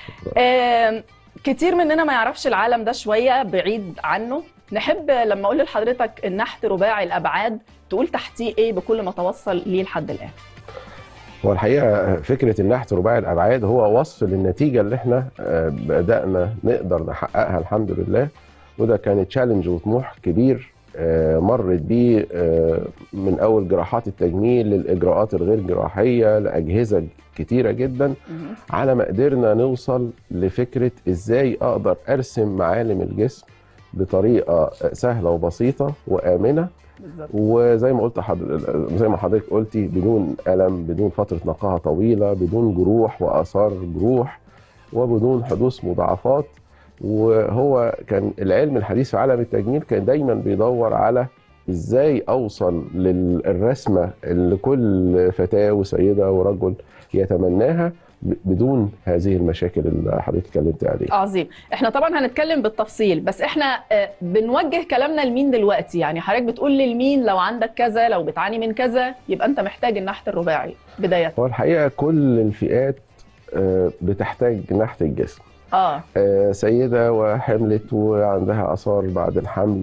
آم، كتير مننا ما يعرفش العالم ده شويه بعيد عنه نحب لما اقول لحضرتك النحت رباعي الابعاد تقول تحتيه ايه بكل ما توصل ليه لحد الان هو الحقيقه فكره النحت رباعي الابعاد هو وصف للنتيجه اللي احنا آه، بدانا نقدر نحققها الحمد لله وده كان تشالنج وطموح كبير آه، مرت بيه آه، من اول جراحات التجميل للاجراءات الغير جراحيه لاجهزه كتيره جدا على ما قدرنا نوصل لفكره ازاي اقدر ارسم معالم الجسم بطريقه سهله وبسيطه وامنه بالظبط وزي ما قلت حضر... زي ما حضرتك قلتي بدون الم بدون فتره نقاهه طويله بدون جروح واثار جروح وبدون حدوث مضاعفات وهو كان العلم الحديث في عالم التجميل كان دايما بيدور على ازاي اوصل للرسمه اللي كل فتاه وسيده ورجل يتمناها ب- بدون هذه المشاكل اللي حضرتك اتكلمت عليها عظيم احنا طبعا هنتكلم بالتفصيل بس احنا آه، بنوجه كلامنا لمين دلوقتي يعني حضرتك بتقول لمين لو عندك كذا لو بتعاني من كذا يبقى انت محتاج النحت الرباعي بدايه هو الحقيقه كل الفئات آه، بتحتاج نحت الجسم اه آه، سيدة وحملت وعندها آثار بعد الحمل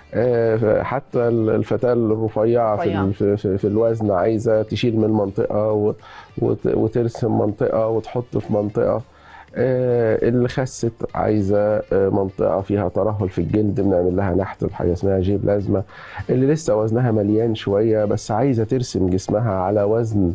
آه، حتى الفتاة الرفيعة في, رفيعة. ال- في, في, في الوزن عايزة تشيل من منطقة و- وت- وترسم منطقة وتحط في منطقة آه، اللي خست عايزة آه، منطقة فيها ترهل في الجلد بنعمل لها نحت بحاجة اسمها جي بلازما اللي لسه وزنها مليان شوية بس عايزة ترسم جسمها على وزن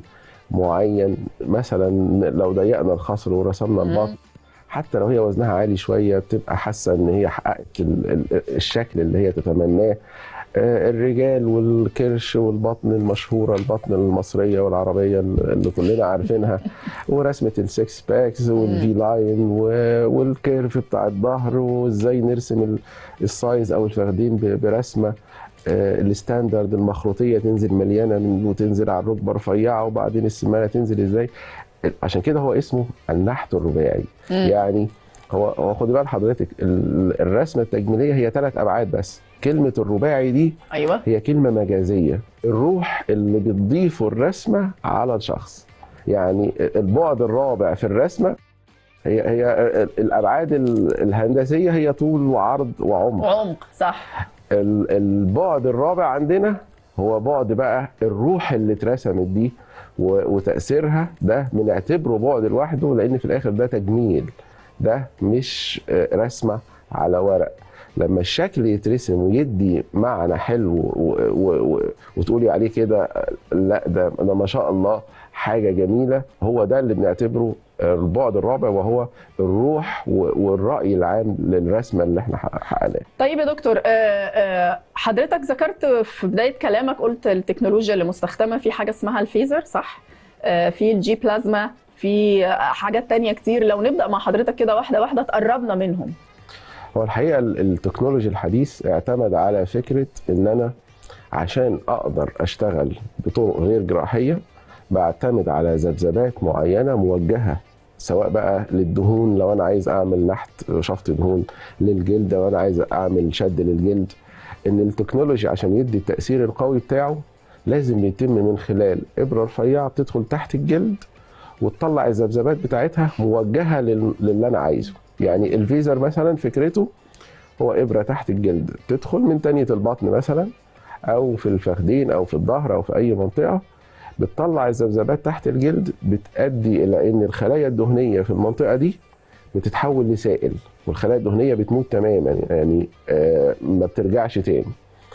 معين مثلا لو ضيقنا الخصر ورسمنا مم. البطن حتى لو هي وزنها عالي شويه بتبقى حاسه ان هي حققت ال- ال- الشكل اللي هي تتمناه آه، الرجال والكرش والبطن المشهوره البطن المصريه والعربيه اللي كلنا عارفينها ورسمه السكس باكس والفي لاين و- والكيرف بتاع الظهر وازاي نرسم ال- السايز او الفخدين ب- برسمه آه، الستاندرد المخروطيه تنزل مليانه من وتنزل على الركبه رفيعه وبعدين السمانه تنزل ازاي عشان كده هو اسمه النحت الرباعي مم. يعني هو هو خدي بال حضرتك ال- الرسمه التجميليه هي ثلاث ابعاد بس كلمه الرباعي دي ايوه هي كلمه مجازيه الروح اللي بتضيفه الرسمه على الشخص يعني البعد الرابع في الرسمه هي هي الابعاد ال- الهندسيه هي طول وعرض وعمق وعمق صح ال- البعد الرابع عندنا هو بعد بقى الروح اللي اترسمت دي و- وتأثيرها ده بنعتبره بعد لوحده لأن في الآخر ده تجميل ده مش آه، رسمة على ورق لما الشكل يترسم ويدي معنى حلو و- و- و- وتقولي عليه كده آه، لا ده ده ما شاء الله حاجة جميلة هو ده اللي بنعتبره آه، البعد الرابع وهو الروح و- والرأي العام للرسمة اللي احنا حق- حققناها طيب يا دكتور آه، آه، حضرتك ذكرت في بداية كلامك قلت التكنولوجيا اللي مستخدمة في حاجة اسمها الفيزر صح؟ آه، في الجي بلازما في آه، حاجات تانية كتير لو نبدأ مع حضرتك كده واحدة واحدة تقربنا منهم هو الحقيقه ال- التكنولوجي الحديث اعتمد على فكره ان انا عشان اقدر اشتغل بطرق غير جراحيه بعتمد على ذبذبات معينه موجهه سواء بقى للدهون لو انا عايز اعمل نحت شفط دهون للجلد لو انا عايز اعمل شد للجلد ان التكنولوجي عشان يدي التاثير القوي بتاعه لازم يتم من خلال ابره رفيعه بتدخل تحت الجلد وتطلع الذبذبات بتاعتها موجهه لل- للي انا عايزه يعني الفيزر مثلا فكرته هو ابره تحت الجلد تدخل من تانية البطن مثلا او في الفخذين او في الظهر او في اي منطقه بتطلع الذبذبات تحت الجلد بتؤدي الى ان الخلايا الدهنيه في المنطقه دي بتتحول لسائل والخلايا الدهنيه بتموت تماما يعني آه ما بترجعش تاني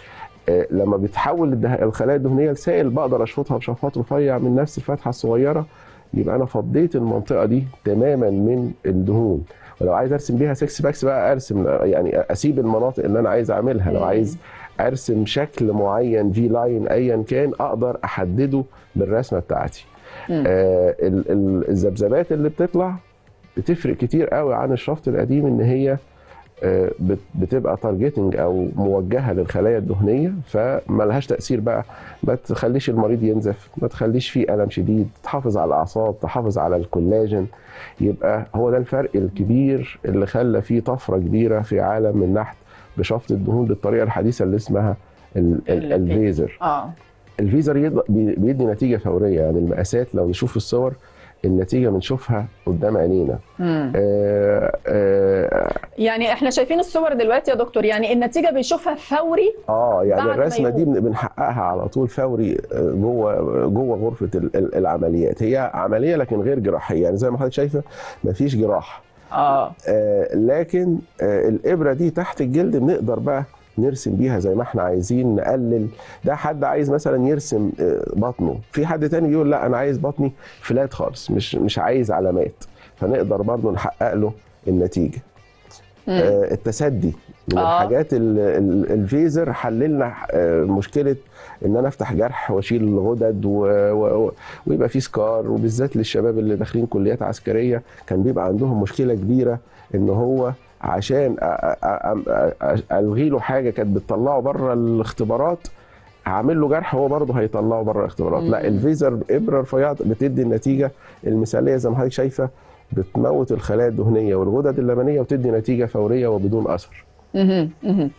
آه لما بتحول الده- الخلايا الدهنيه لسائل بقدر اشفطها بشفاط رفيع من نفس الفتحه الصغيره يبقى انا فضيت المنطقه دي تماما من الدهون ولو عايز ارسم بيها سكس باكس بقى ارسم يعني اسيب المناطق اللي انا عايز اعملها لو مم. عايز ارسم شكل معين في لاين ايا كان اقدر احدده بالرسمه بتاعتي مم. آه ال- ال- الذبذبات اللي بتطلع بتفرق كتير قوي عن الشفط القديم ان هي آه، بت- بتبقى تارجتنج او موجهه للخلايا الدهنيه فملهاش تاثير بقى ما تخليش المريض ينزف ما تخليش فيه الم شديد تحافظ على الاعصاب تحافظ على الكولاجين يبقى هو ده الفرق الكبير اللي خلى فيه طفره كبيره في عالم النحت بشفط الدهون بالطريقه الحديثه اللي اسمها ال- ال- ال- الفيزر اه الفيزر يض- بي- بيدي نتيجه فوريه يعني المقاسات لو نشوف الصور النتيجه بنشوفها قدام عينينا مم. آه آه, يعني احنا شايفين الصور دلوقتي يا دكتور يعني النتيجه بيشوفها فوري اه يعني بعد ما الرسمه دي يقوم. بن- بنحققها على طول فوري آه، جوه جوه غرفه ال- ال- العمليات هي عمليه لكن غير جراحيه يعني زي ما حضرتك شايفه مفيش جراحه اه آه، لكن آه، الابره دي تحت الجلد بنقدر بقى نرسم بيها زي ما احنا عايزين نقلل ده حد عايز مثلا يرسم آه، بطنه في حد تاني بيقول لا انا عايز بطني فلات خالص مش مش عايز علامات فنقدر برضه نحقق له النتيجه مم. آه، التسدي من آه. الحاجات ال- ال- الفيزر حللنا آه، مشكله ان انا افتح جرح واشيل الغدد و... و... ويبقى في سكار وبالذات للشباب اللي داخلين كليات عسكريه كان بيبقى عندهم مشكله كبيره ان هو عشان أ- أ- أ- أ- الغي له حاجه كانت بتطلعه بره الاختبارات هعمل له جرح هو برضه هيطلعه بره الاختبارات لا مم. الفيزر ابره رفيعه بتدي النتيجه المثاليه زي ما حضرتك شايفه بتموت الخلايا الدهنيه والغدد اللبنيه وتدي نتيجه فوريه وبدون اثر مهم. مهم.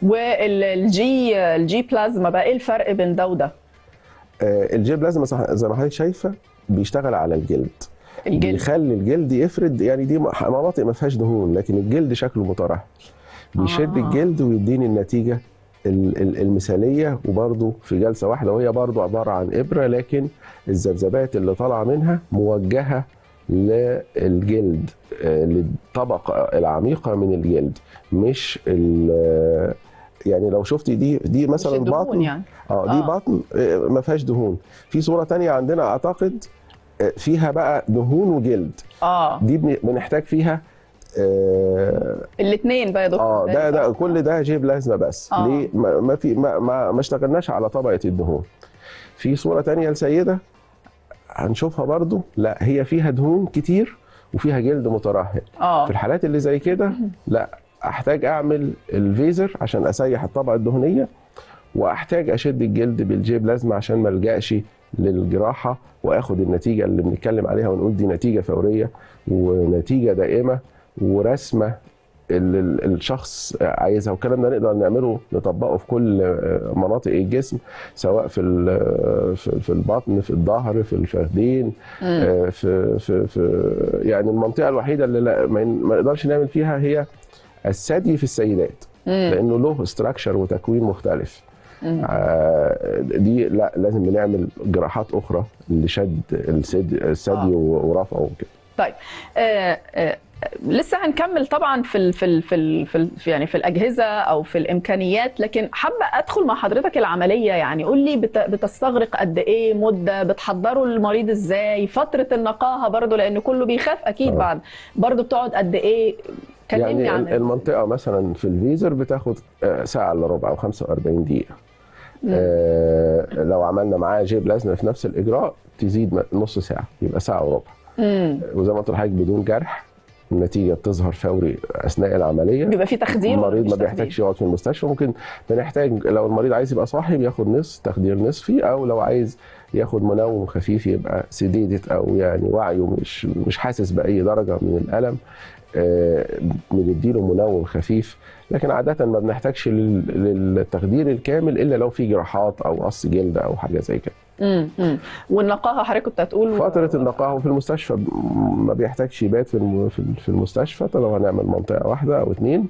والجي الجي بلازما بقى ايه الفرق بين ده وده؟ آه، الجيب لازم صح- زي ما حضرتك شايفه بيشتغل على الجلد الجلد بيخلي الجلد يفرد يعني دي مناطق ما فيهاش دهون لكن الجلد شكله مترهل بيشد آه. الجلد ويديني النتيجه ال- ال- المثاليه وبرده في جلسه واحده وهي برده عباره عن ابره لكن الذبذبات اللي طالعه منها موجهه للجلد آه، للطبقه العميقه من الجلد مش ال- يعني لو شفتي دي دي مش مثلا الدهون بطن يعني اه دي آه. بطن آه، ما فيهاش دهون في صوره تانية عندنا اعتقد آه، فيها بقى دهون وجلد اه دي بن- بنحتاج فيها اه الاثنين بقى يا دكتور آه، ده ده صح؟ كل ده جيب لازمه بس آه. ليه ما ما في ما, ما, ما اشتغلناش على طبقه الدهون في صوره تانية لسيده هنشوفها برضو لا هي فيها دهون كتير وفيها جلد مترهل اه في الحالات اللي زي كده لا احتاج اعمل الفيزر عشان اسيح الطبقه الدهنيه واحتاج اشد الجلد بالجيب لازمه عشان ما الجاش للجراحه واخد النتيجه اللي بنتكلم عليها ونقول دي نتيجه فوريه ونتيجه دائمه ورسمه اللي ال- الشخص عايزها والكلام ده نقدر نعمله نطبقه في كل مناطق الجسم سواء في ال- في في البطن في الظهر في الفخذين مم. آه، في في في يعني المنطقه الوحيده اللي لا ما ما نقدرش نعمل فيها هي الثدي في السيدات مم. لانه له استراكشر وتكوين مختلف مم. آه، دي لا لازم بنعمل جراحات اخرى لشد الثدي الثدي آه. ورفعه وكده طيب آه آه لسه هنكمل طبعا في ال في ال في, ال في, ال في يعني في الاجهزه او في الامكانيات لكن حابه ادخل مع حضرتك العمليه يعني قول لي بت بتستغرق قد ايه مده بتحضروا المريض ازاي فتره النقاهه برضو لان كله بيخاف اكيد آه. بعد برضو بتقعد قد ايه كلمني يعني عن ال- المنطقه مثلا في الفيزر بتاخد آه، ساعه الا ربع او 45 دقيقه آه، لو عملنا معاه جيب لازمه في نفس الاجراء تزيد م- نص ساعه يبقى ساعه وربع مم. وزي ما قلت لحضرتك بدون جرح النتيجه بتظهر فوري اثناء العمليه بيبقى في تخدير ولا المريض مفيش ما تخدير؟ بيحتاجش يقعد في المستشفى ممكن بنحتاج لو المريض عايز يبقى صاحي بياخد نصف تخدير نصفي او لو عايز ياخد منوم خفيف يبقى سيديدت او يعني وعيه مش مش حاسس باي درجه من الالم آه، بنديله منوم خفيف لكن عاده ما بنحتاجش لل- للتخدير الكامل الا لو في جراحات او قص جلد او حاجه زي كده مم. مم. والنقاهه حضرتك كنت هتقول فترة النقاهة في المستشفى ما بيحتاجش يبات في الم- في ال- في المستشفى طب لو هنعمل منطقة واحدة أو اتنين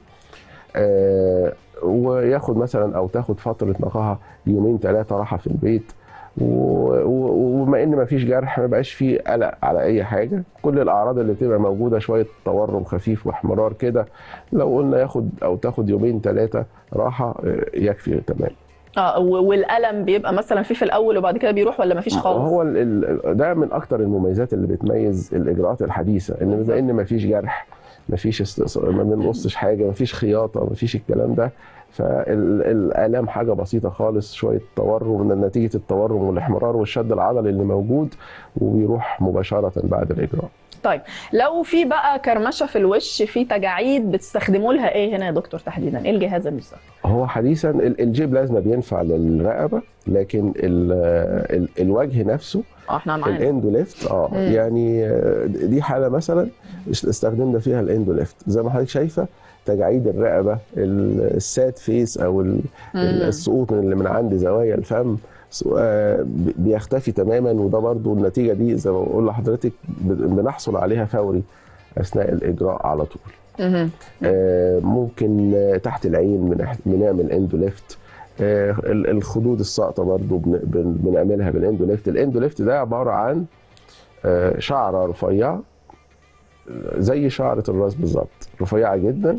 آه، وياخد مثلا أو تاخد فترة نقاهة يومين ثلاثة راحة في البيت و- و- وبما ان مفيش جرح ما بقاش فيه قلق على اي حاجه كل الاعراض اللي بتبقى موجوده شويه تورم خفيف واحمرار كده لو قلنا ياخد او تاخد يومين ثلاثه راحه آه، يكفي تمام اه و- والالم بيبقى مثلا في في الاول وبعد كده بيروح ولا مفيش خالص هو ال- ال- ده من اكتر المميزات اللي بتميز الاجراءات الحديثه ان بما ان مفيش جرح مفيش استئصال ما بنقصش حاجه مفيش خياطه مفيش الكلام ده فالالام حاجه بسيطه خالص شويه تورم من نتيجه التورم والاحمرار والشد العضلي اللي موجود وبيروح مباشره بعد الاجراء طيب لو في بقى كرمشه في الوش في تجاعيد بتستخدموا لها ايه هنا يا دكتور تحديدا ايه الجهاز المستخدم هو حديثا ال- الجيب لازمه بينفع للرقبه لكن ال ال الوجه نفسه اه احنا معانا الاندو ليفت اه مم. يعني آه، دي حاله مثلا استخدمنا فيها الاندو ليفت زي ما حضرتك شايفه تجاعيد الرقبه ال- الساد فيس او ال- مم. السقوط من اللي من عند زوايا الفم سو- آه، ب- بيختفي تماما وده برضو النتيجه دي زي ما بقول لحضرتك ب- بنحصل عليها فوري اثناء الاجراء على طول مهم. آه، ممكن آه، تحت العين بنح- بنعمل اندوليفت آه، ال- الخدود الساقطه برضو بن- بن- بنعملها بالاندوليفت الاندوليفت ده عباره عن آه، شعره رفيعه آه، زي شعره الراس بالظبط رفيعه جدا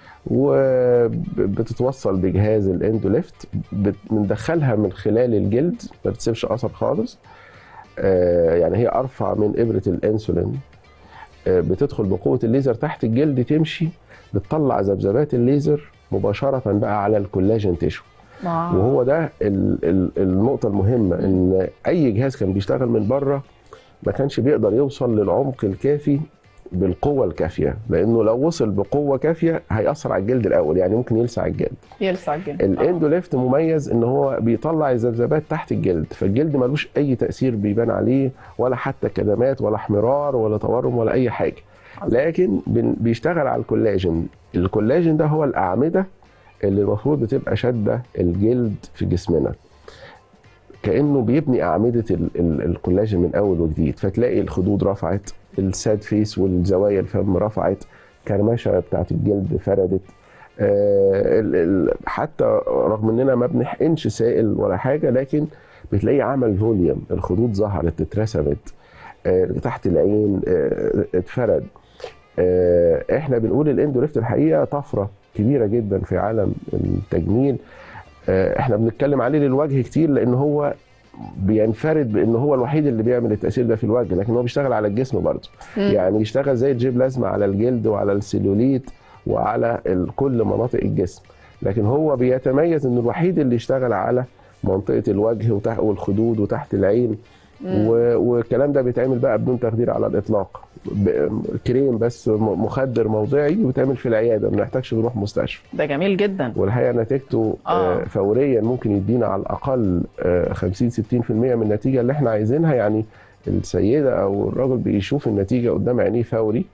وبتتوصل بجهاز الاندوليفت بت- بندخلها من خلال الجلد ما بتسيبش اثر خالص آه، يعني هي ارفع من ابره الانسولين آه، بتدخل بقوه الليزر تحت الجلد تمشي بتطلع ذبذبات الليزر مباشره بقى على الكولاجين تيشو آه. وهو ده ال ال النقطه المهمه ان اي جهاز كان بيشتغل من بره ما كانش بيقدر يوصل للعمق الكافي بالقوه الكافيه لانه لو وصل بقوه كافيه هيأثر على الجلد الاول يعني ممكن يلسع الجلد يلسع الجلد آه. الاندوليفت مميز ان هو بيطلع الذبذبات تحت الجلد فالجلد ملوش اي تاثير بيبان عليه ولا حتى كدمات ولا احمرار ولا تورم ولا اي حاجه لكن بن- بيشتغل على الكولاجين الكولاجين ده هو الاعمده اللي المفروض بتبقى شاده الجلد في جسمنا كانه بيبني اعمده ال- ال- الكولاجين من اول وجديد فتلاقي الخدود رفعت الساد فيس والزوايا الفم رفعت كرمشه بتاعت الجلد فردت آه، ال- ال- حتى رغم اننا ما بنحقنش سائل ولا حاجه لكن بتلاقي عمل فوليوم الخدود ظهرت اترسبت آه، تحت العين آه، اتفرد آه، احنا بنقول الاندوليفت الحقيقه طفره كبيره جدا في عالم التجميل آه، احنا بنتكلم عليه للوجه كتير لان هو بينفرد بان هو الوحيد اللي بيعمل التاثير ده في الوجه لكن هو بيشتغل على الجسم برضه مم. يعني يشتغل زي الجيب لازمه على الجلد وعلى السيلوليت وعلى ال- كل مناطق الجسم لكن هو بيتميز انه الوحيد اللي يشتغل على منطقه الوجه وتحت والخدود وتحت العين مم. و- والكلام ده بيتعمل بقى بدون تخدير على الاطلاق ب- كريم بس م- مخدر موضعي وبيتعمل في العياده ما نحتاجش نروح مستشفى ده جميل جدا والحقيقه نتيجته آه. آه. فوريا ممكن يدينا على الاقل آه، 50 60% من النتيجه اللي احنا عايزينها يعني السيده او الراجل بيشوف النتيجه قدام عينيه فوري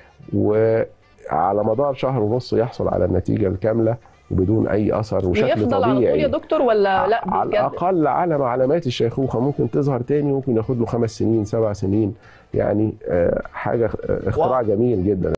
وعلى مدار شهر ونص يحصل على النتيجه الكامله وبدون اي اثر وشكل بيفضل على طول طبيعي يا دكتور ولا لا على بيتجدد؟ الاقل على علامات الشيخوخه ممكن تظهر تاني ممكن ياخد له خمس سنين سبع سنين يعني آه، حاجه آه، اختراع جميل جدا